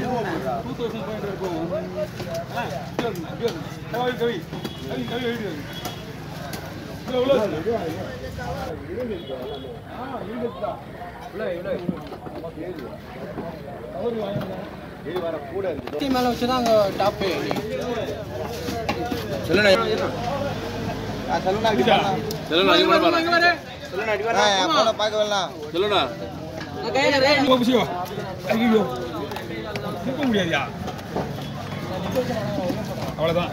Two thousand five hundred போகும் ஆ இப்படி இருக்குண்ணா, இப்படி இருக்குண்ணா. கவி கவி கவி கவி எழுதி இவ்வளோ இவ்வளோ இருக்குண்ணா. ஆ இருக்குதா இவ்வளோ இவ்வளோ கவர் வாங்கிக்கலாம் மேலே வச்சு தான் அங்கே டாப்பு ரொம்ப விஷயம் ஐயோ தூக்க முடியாதுயா அவ்வளோதான்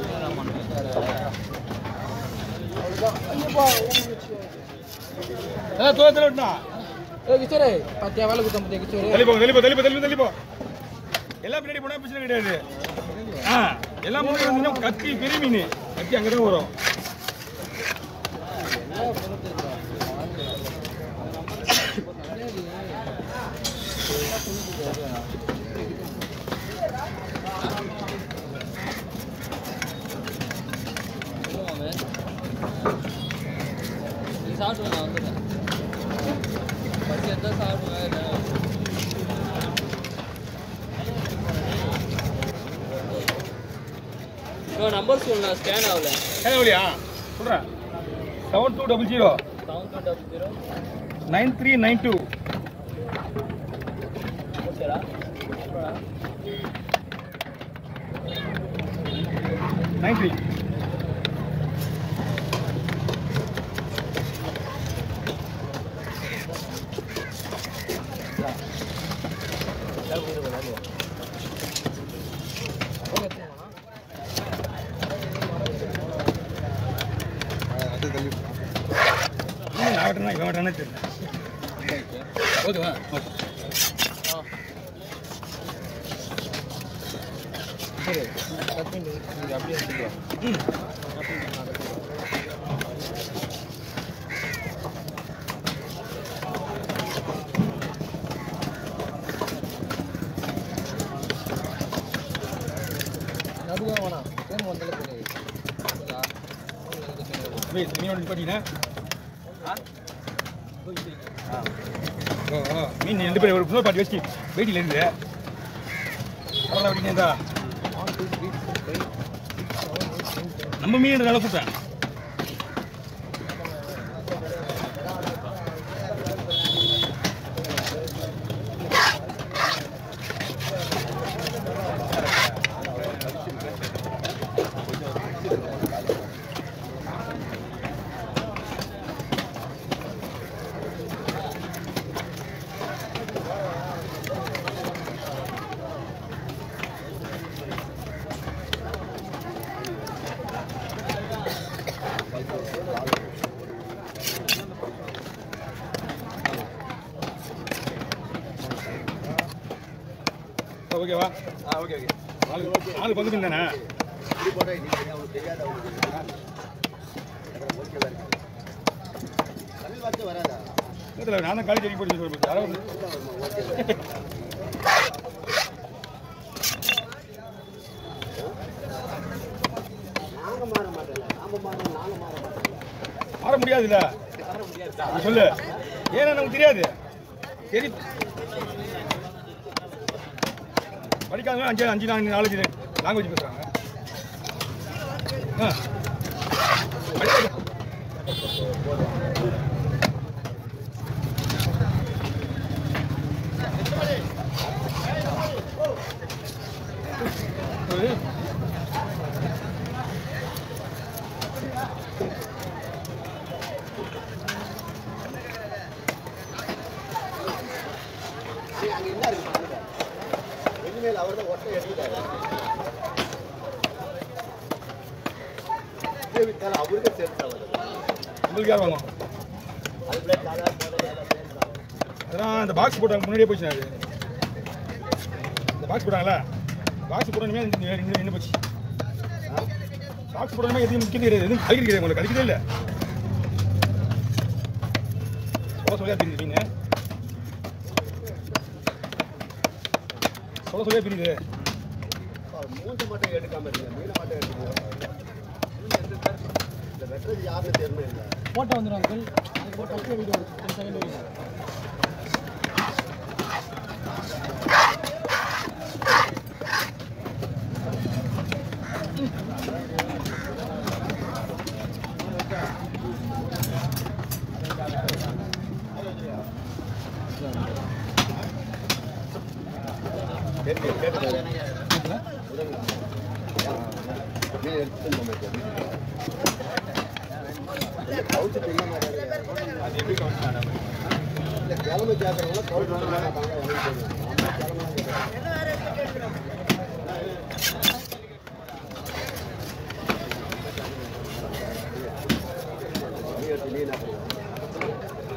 ஏ தோத்துல விட்டுனா கிச்சரு பத்தியா வேலை கொடுத்த பத்தியா கிச்சரு தள்ளிப்போ தள்ளிப்போ தள்ளிப்போ தள்ளி தள்ளிப்போ எல்லாம் பின்னாடி போனா பிரச்சனை கிடையாது ஆ எல்லாம் முன்னாடி வந்தீங்கன்னா கத்தி பெரிய மீன் கத்தி அங்கே தான் வரும் நீ சாப்பிட்டு நான் வந்துடுறேன் பசி எந்த சாப்பிடுவேன் நம்பர் சொல்லுண்ணா ஸ்கேன் ஆகல ஏன் வழியா சொல்கிறேன் seven two double zero seven two double zero nine three nine two ஓகேடா நைன் த்ரீ நான் வெட்டனா இவன் வெட்டானே தெரியல ஓகேவா ஓகே அப்படியே நடுவே வேணாம் ஃபோன் வந்தாலே தெரியாது வெயிட் மீனோட நிப்பாட்டினா ஓ ஓ மீன் ரெண்டு பேரும் ஒரு புது பாட்டி வச்சு வெயிட்டில் இருந்து பரவாயில்ல வெட்டிங்க இருந்தா நம்ம மீன் நல்லா கூப்பிட்டேன் ஓகேவா ஆ ஓகே ஓகே நாலு நாலு பங்கு மீன் தானே இதில் நான் தான் காலேஜ் வரைக்கும் படிச்சு சொல்லுவேன் யாராவது மாற முடியாதுல்ல நீ சொல்லு ஏன்னா நமக்கு தெரியாது சரி படிக்காதவங்க அஞ்சு அஞ்சு நாலு நாலஞ்சு லாங்குவேஜ் பேசுகிறாங்க ஆ படிக்காத ஒரு உங்களுக்கு யார் வாங்குவோம் அதெல்லாம் இந்த பாக்ஸ் போட்டாங்க முன்னாடியே போச்சு அது இந்த பாக்ஸ் போட்டாங்களா பாக்ஸ் போட்டோமே நின்று நின்று போச்சு பாக்ஸ் போட்டோமே எதுவும் முக்கியம் கிடையாது எதுவும் கழிக்கிறது கிடையாது உங்களுக்கு கழிக்கிறதே இல்லை சொல்ல சொல்லியா பிரிஞ்சுட்டீங்க சொல்ல சொல்லியா பிரியுது மூஞ்ச மட்டும் எடுக்காம இருங்க மீனை மட்டும் எடுத்துக்கோங்க இந்த வெட்டுறது யாருன்னு தெரியணும் இல்லை ஃபோட்டோ வந்துடும் அங்கிள் அது ஃபோட்டோ அப்படியே வீடியோ டென் செகண்ட் வீடியோ கேட்டு கேட்டு மீன் எடுத்துட்டு போக மாட்டேன் கவுச்சு தின்ன மாதிரி அது எப்படி கவனிச்சாங்க இல்லை கிழமை கேட்குறவங்க கவுச்சு தின்ன மாட்டாங்க எனக்கு தெரியும் நம்ம கிழமை மீன் எடுத்து மீன் ஆடுறோம்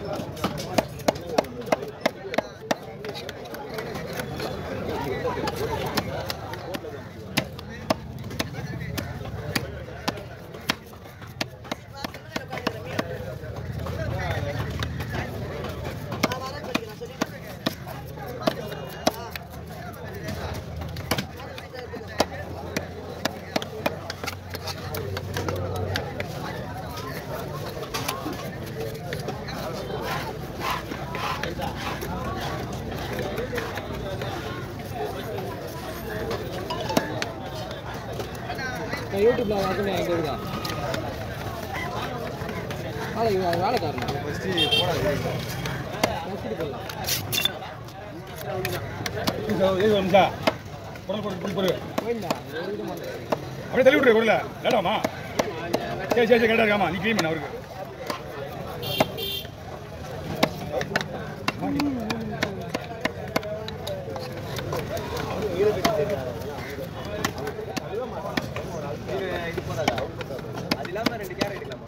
நான் யூடியூப்ல பார்க்கணும் எங்க இருக்கா வேலை இவன் வேலைக்காரன் ஃபஸ்ட்டு போடாது வச்சுட்டு போடலாம் ஏது வந்துச்சா குரல் போட்டு போட்டு போடு போயிருந்தா ஒரு இது மாட்டேன் அப்படியே தள்ளி விட்ரு குரல லேட்டாமா சரி சரி சரி கரெக்டாக இருக்காமா நீ க்ளீன் பண்ண அவருக்கு அது இல்லாமல் ரெண்டு கேரட் எடுக்கலாமா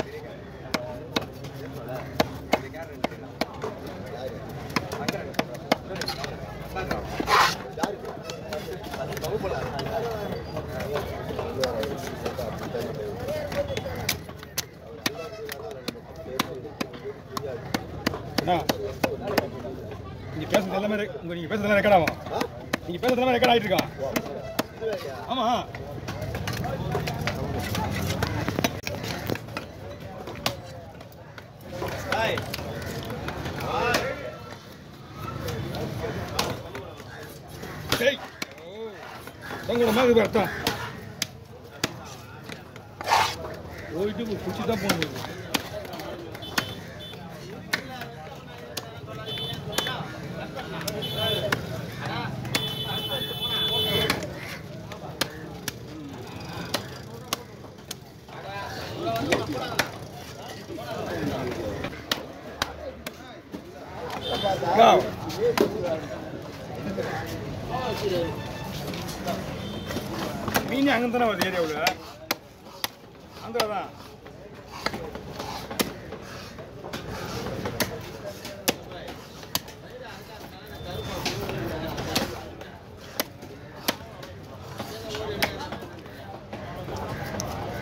அண்ணா நீங்கள் பேசுறது எல்லாமே ரெ- உங்க நீங்கள் பேசுறது எல்லாம் ரெக்கார்ட் ஆகும் நீங்கள் பேசுறது எல்லாமே ரெக்கார்ட் ஆகிட்டு இருக்கான் ஆமாம் டேய் உங்களோட மாதிரி அர்த்தம் போயிட்டு குச்சி தான் போகணும் Go. மீன் அங்கே தானே வருது ஏரியாவில் ஆந்திரா தான்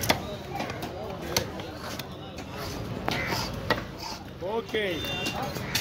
ஓகே